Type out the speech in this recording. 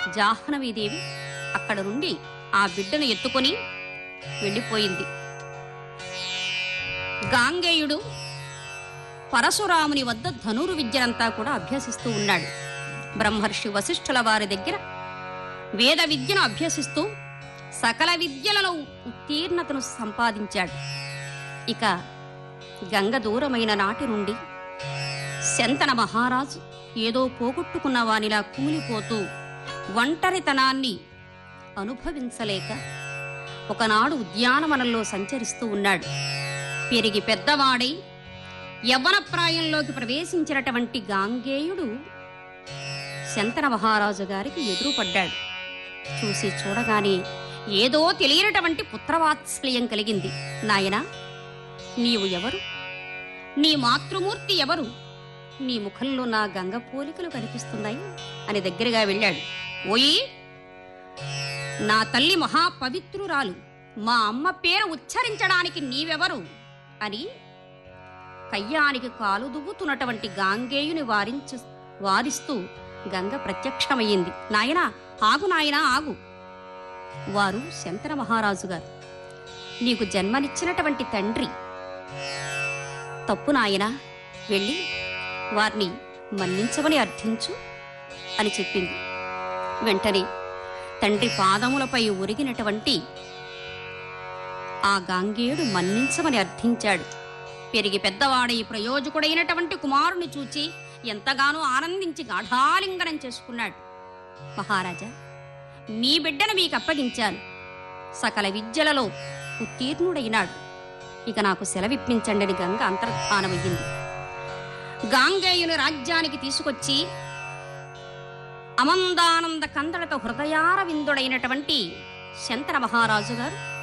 జాహ్నవీదేవి అక్కడ నుండి ఆ బిడ్డను ఎత్తుకొని వెళ్ళిపోయింది గాంగేయుడు పరశురాముని వద్ద ధనురు విద్యనంతా కూడా అభ్యసిస్తూ ఉన్నాడు బ్రహ్మర్షి వశిష్ఠుల వారి దగ్గర వేద విద్యను అభ్యసిస్తూ సకల విద్యలలో ఉత్తీర్ణతను సంపాదించాడు ఇక గంగ దూరమైన నాటి నుండి శంతన మహారాజు ఏదో పోగొట్టుకున్న వానిలా కూలిపోతూ ఒంటరితనాన్ని అనుభవించలేక ఒకనాడు ఉద్యానవనంలో సంచరిస్తూ ఉన్నాడు పెరిగి పెద్దవాడై యవ్వన ప్రాయంలోకి ప్రవేశించినటువంటి గాంగేయుడు శంతన మహారాజు గారికి ఎదురుపడ్డాడు చూసి చూడగానే ఏదో తెలియనటువంటి పుత్రవాత్సల్యం కలిగింది నాయనా నీవు ఎవరు నీ మాతృమూర్తి ఎవరు నీ ముఖంలో నా గంగ పోలికలు కనిపిస్తున్నాయి అని దగ్గరగా వెళ్ళాడు ఓయి నా తల్లి మహాపవిత్రురాలు మా అమ్మ పేరు ఉచ్చరించడానికి నీవెవరు అని కయ్యానికి కాలు దువ్వుతున్నటువంటి గాంగేయుని వారించు వారిస్తూ గంగ ప్రత్యక్షమయ్యింది నాయనా ఆగు నాయనా ఆగు వారు శంకర మహారాజు గారు నీకు జన్మనిచ్చినటువంటి తండ్రి తప్పు నాయనా వెళ్ళి వారిని మన్నించమని అర్థించు అని చెప్పింది వెంటనే తండ్రి పాదములపై ఒరిగినటువంటి ఆ గాంగేయుడు మన్నించమని అర్థించాడు పెరిగి పెద్దవాడై ప్రయోజకుడైనటువంటి కుమారుని చూచి ఎంతగానో ఆనందించి గాఢాలింగనం చేసుకున్నాడు మహారాజా మీ బిడ్డను మీకు అప్పగించాను సకల విద్యలలో ఉత్తీర్ణుడైనాడు ఇక నాకు సెలవిప్పించండి అని గంగ అంతర్ధానమయ్యింది గాంగేయుని రాజ్యానికి తీసుకొచ్చి అమందానంద కందడతో హృదయార విందుడైనటువంటి శంతన మహారాజు గారు